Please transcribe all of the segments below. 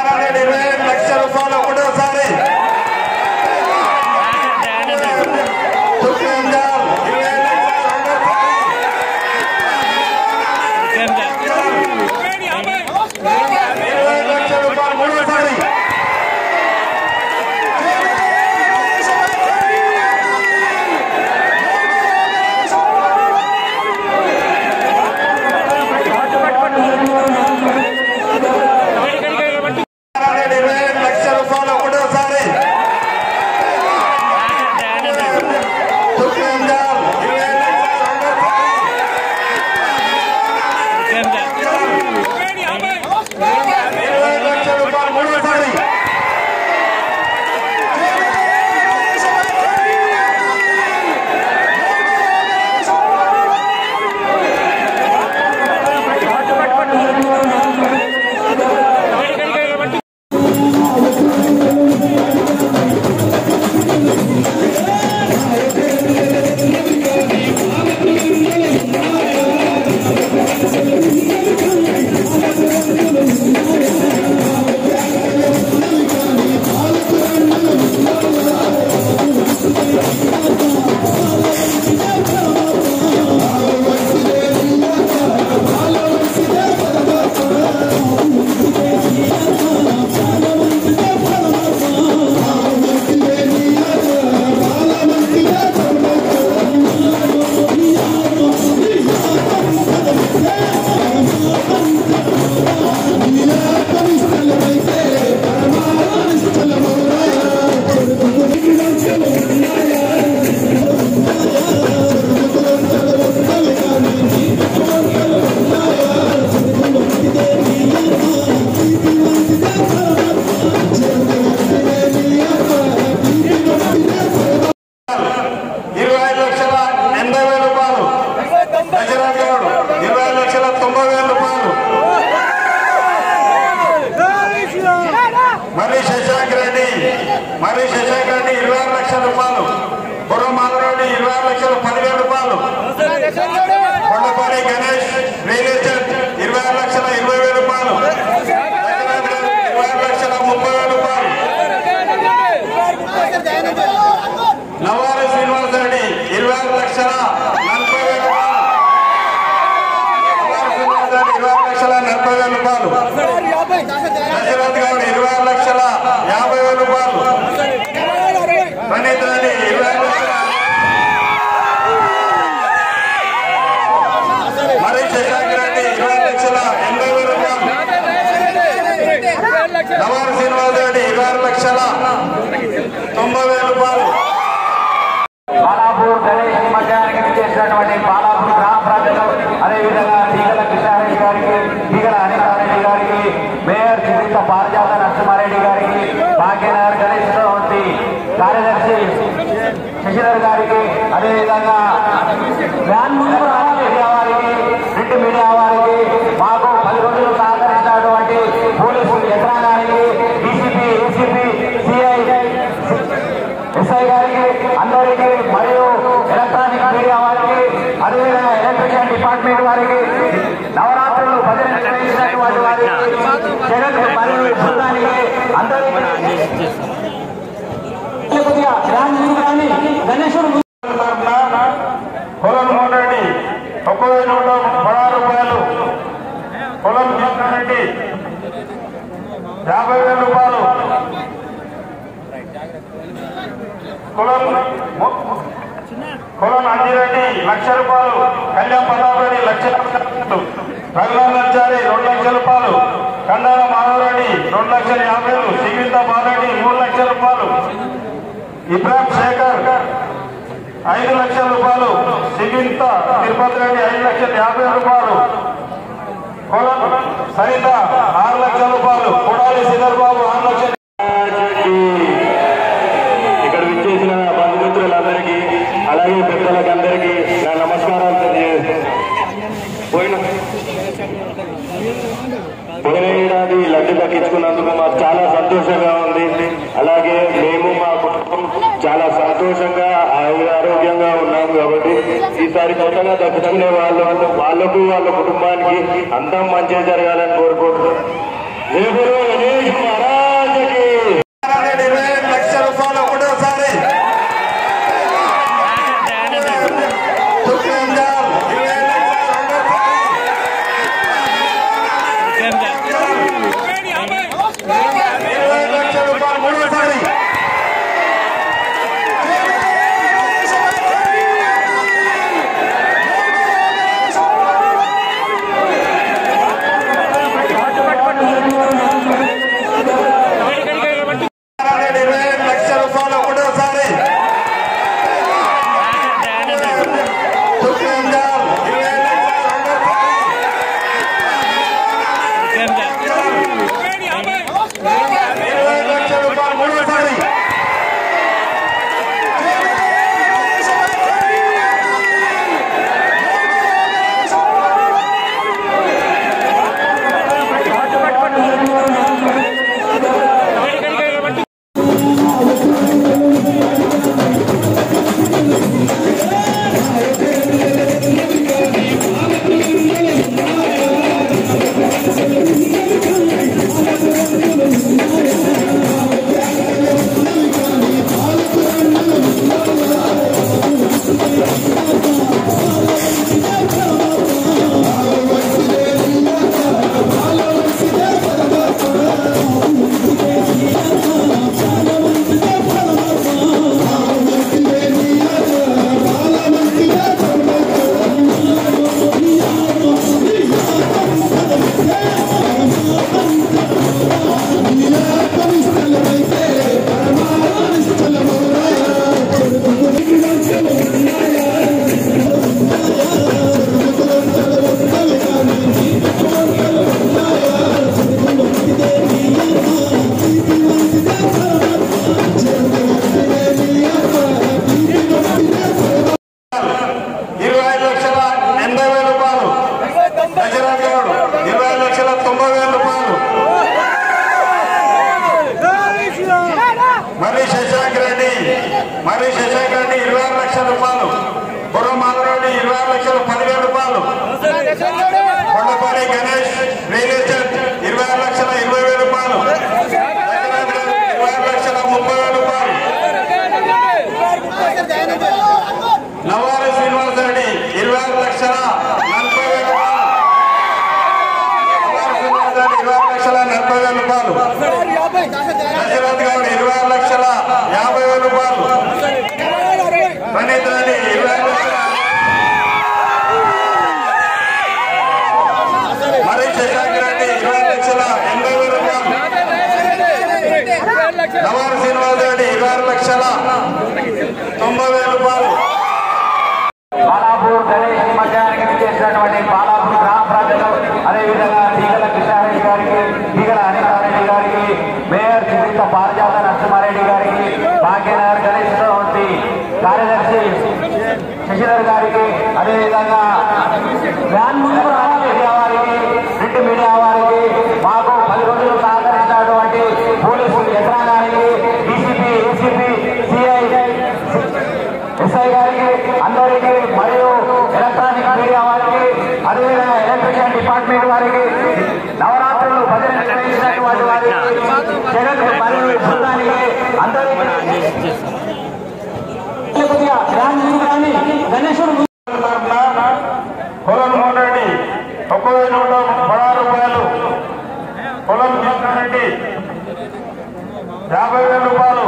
ఇరవై ఐదు లక్షల రూపాయలు ఒకటోసారి సుప్రీంజాల్ ఇరవై ఐదు లక్షలు రెండోసారి ఇరవై ఐదు లక్షల రూపాయలు మూడోసారి ఇరవై ఐదు లక్షల రూపాయలు ఒకటోసారి సుప్రీంజాల్ ఇరవై ఐదు లక్షలు రెండోసారి ఇరవై ఐదు లక్షల రూపాయలు మూడోసారి ఇరవై ఐదు లక్షల ఎనభై వేల రూపాయలు దశరథ్ గౌడ్ ఇరవై ఐదు లక్షల తొంభై వేల రూపాయలు మరి శశాంక్ రెడ్డి మరి శశాంక్ రెడ్డి ఇరవై ఆరు లక్షల రూపాయలు బుర్ర మాధవరెడ్డి ఇరవై ఆరు లక్షల పదివేల రూపాయలు కొండపల్లి గణేష్ రియల్ ఎస్టేట్ ఇరవై ఆరు లక్షల ఇరవై వేల రూపాయలు దశరథ్ గౌడ్ ఇరవై ఆరు లక్షల ముప్పై వేల రూపాయలు నవారు శ్రీనివాస్ రెడ్డి ఇరవై ఆరు లక్షల నలభై వేల రూపాయలు నవారు శ్రీనివాస్ రెడ్డి ఇరవై ఆరు లక్షల నలభై వేల రూపాయలు దశరథ్ గౌడ్ ఇరవై ఆరు లక్షల యాభై వేల రూపాయలు ప్రణీత్ రెడ్డి ఇరవై ఆరు లక్షల మరి శశాంక్ రెడ్డి ఇరవై లక్షల ఎనభై వేల రూపాయలు నవారు శ్రీనివాస్ రెడ్డి ఇరవై ఆరు లక్షల తొంభై వేల రూపాయలు బాలాపూర్ గణేష్ నిమజ్జనానికి విచ్చేసినటువంటి బాలాపూర్ గ్రామ ప్రజలు అదేవిధంగా తీగల కృష్ణారెడ్డి గారికి తీగల అనితారెడ్డి గారికి మేయర్ చిత్రిత పారిజాత నరసింహారెడ్డి గారికి భాగ్యనగర్ గణేష్ వంటి కార్యదర్శి శశిధర్ గారికి అదేవిధంగా వ్యాన్ ముందుకు రావాలి మీడియా వారికి ప్రింట్ మీడియా వారికి మాకు పది రోజులు సహకరించినటువంటి పోలీసు యంత్రాంగానికి డీసీపీ ఏసీపీ సిఐ ఎస్ఐ గారికి అందరికీ మరియు ఎలక్ట్రానిక్ మీడియా వారికి అదేవిధంగా ఎలక్ట్రిషియన్ డిపార్ట్మెంట్ వారికి నవరాత్రులు భజన నిర్వహించినటువంటి వారికి జగన్ మరియు బృందానికి అందరికీ కొద్దిగా గ్రాండ్ కానీ గణేశుడు తరఫున పొలం రెడ్డి ఒక్కో నూట పదహారు రూపాయలు పొలం కృష్ణారెడ్డి యాభై వేల రూపాయలు కులం ము- కులం అంజిరెడ్డి లక్ష రూపాయలు కళ్యాణ్ ప్రతాప్ రెడ్డి లక్ష రూపాయలు రఘునాథ్ నచ్చారి రెండు లక్షల రూపాయలు కండాల మాధవరెడ్డి రెండు లక్షల యాభై వేలు సిగిత బాలరెడ్డి మూడు లక్షల రూపాయలు ఇబ్రాహిం శేఖర్ ఐదు లక్షల రూపాయలు సిగింత తిరుపతి రెడ్డి ఐదు లక్షల యాభై రూపాయలు కులం సరిత ఆరు లక్షల రూపాయలు కొడాలి శ్రీధర్ బాబు ఆరు లక్షల ఇక్కడ విచ్చేసిన బంధుమిత్రులందరికీ అలాగే పెద్దలకు అందరికీ నా నమస్కారాలు తెలియజేస్తాను పోయిన పోయిన ఏడాది లడ్డు దక్కించుకున్నందుకు మాకు చాలా సంతోషంగా ఉంది అలాగే మేము మా కుటుంబం చాలా సంతోషంగా ఆయుర ఆరోగ్యంగా ఉన్నాం కాబట్టి ఈసారి కొత్తగా దక్కించుకునే వాళ్ళు వాళ్ళకు వాళ్ళ కుటుంబానికి అంతా మంచిగా జరగాలని కోరుకుంటున్నాం రేపు గణేష్ మహారాజ్ మరి శశాంక్ రెడ్డి ఇరవై ఆరు లక్షల రూపాయలు బుర్ర మాధవరెడ్డి ఇరవై ఆరు లక్షల పదివేల రూపాయలు కొండపల్లి గణేష్ రియల్ ఎస్టేట్ ఇరవై ఆరు లక్షల ఇరవై వేల రూపాయలు రఘునాథ్ గారు ఇరవై ఆరు లక్షల ముప్పై వేల రూపాయలు నవారి శ్రీనివాస రెడ్డి ఇరవై ఆరు లక్షల నలభై వేల రూపాయలు నవారి శ్రీనివాస రెడ్డి ఇరవై ఆరు లక్షల నలభై వేల రూపాయలు దశరథ్ గౌడ్ ఇరవై ఆరు లక్షల యాభై వేల రూపాయలు ప్రణీత్ రెడ్డి ఇరవై ఆరు లక్షల మరి శశాంక్ రెడ్డి ఇరవై లక్షల ఎనభై వేల రూపాయలు నవారు శ్రీనివాస రెడ్డి ఇరవై ఆరు లక్షల తొంభై వేల రూపాయలు బాలాపూర్ గణేష్ మధ్యాహ్నానికి చేసినటువంటి బాలాపూర్ గ్రామ ప్రజలు అదేవిధంగా తీగల కృష్ణారెడ్డి గారికి తీగల అనితారెడ్డి గారికి మేయర్ చిత్రిత పారిజాత నరసింహారెడ్డి గారికి భాగ్యనగర్ గణేష్ వంటి కార్యదర్శి శశిధర్ గారికి అదేవిధంగా వ్యాన్ ముందుకు రావాలి మీడియా వారికి ప్రింట్ మీడియా వారికి మాకు పది రోజులు సహకరించినటువంటి పోలీసు యంత్రాంగానికి డీసీపీ ఏసీపీ సిఐ ఎస్ఐ గారికి అందరికీ మరియు ఎలక్ట్రానిక్ మీడియా వారికి అదేవిధంగా ఎలక్ట్రిషియన్ డిపార్ట్మెంట్ వారికి నవరాత్రులు భజన నిర్వహించినటువంటి వారికి జగన్ మరియు బృందానికి అందరికీ కొద్దిగా గ్రాండ్ మ్యూజిక్ కానీ గణేశుడు తరఫున పొలం మోటరెడ్డి ఒక్కో నూట పదహారు రూపాయలు పొలం కృష్ణారెడ్డి యాభై వేల రూపాయలు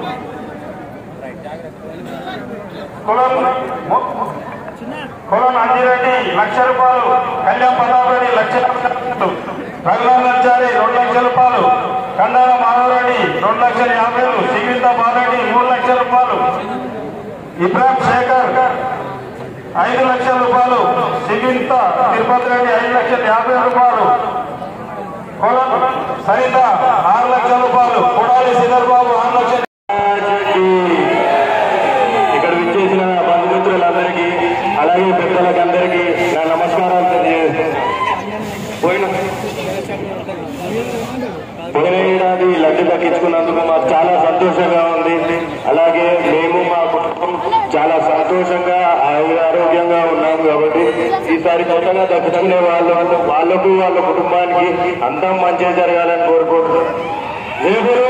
కులం ము- కులం అంజిరెడ్డి లక్ష రూపాయలు కళ్యాణ్ ప్రతాప్ రెడ్డి లక్ష రూపాయలు రఘునాథాచారి రెండు లక్షల రూపాయలు కండాల మాధవరెడ్డి రెండు లక్షల యాభై వేలు శ్రీవింత బాలరెడ్డి మూడు లక్షల రూపాయలు ఇబ్రాహిం శేఖర్ ఐదు లక్షల రూపాయలు సిగింత తిరుపతి రెడ్డి ఐదు లక్షల యాభై రూపాయలు కొలం సరిత ఆరు లక్షల రూపాయలు కొడాలి శ్రీధర్ బాబు ఆరు లక్షల ఇక్కడ విచ్చేసిన బంధుమిత్రులందరికీ అలాగే పెద్దలకు అందరికీ నా నమస్కారాలు తెలియజేస్తున్నాను పోయిన పోయిన ఏడాది లడ్డు దక్కించుకున్నందుకు మాకు చాలా సంతోషంగా ఉంది అలాగే మేము మా కుటుంబం చాలా సంతోషంగా ఆయుర ఆరోగ్యంగా ఉన్నాం కాబట్టి ఈసారి కొత్తగా దక్కుతున్న వాళ్ళు వాళ్ళకు వాళ్ళ కుటుంబానికి అంతా మంచిగా జరగాలని కోరుకుంటున్నాం జై గురు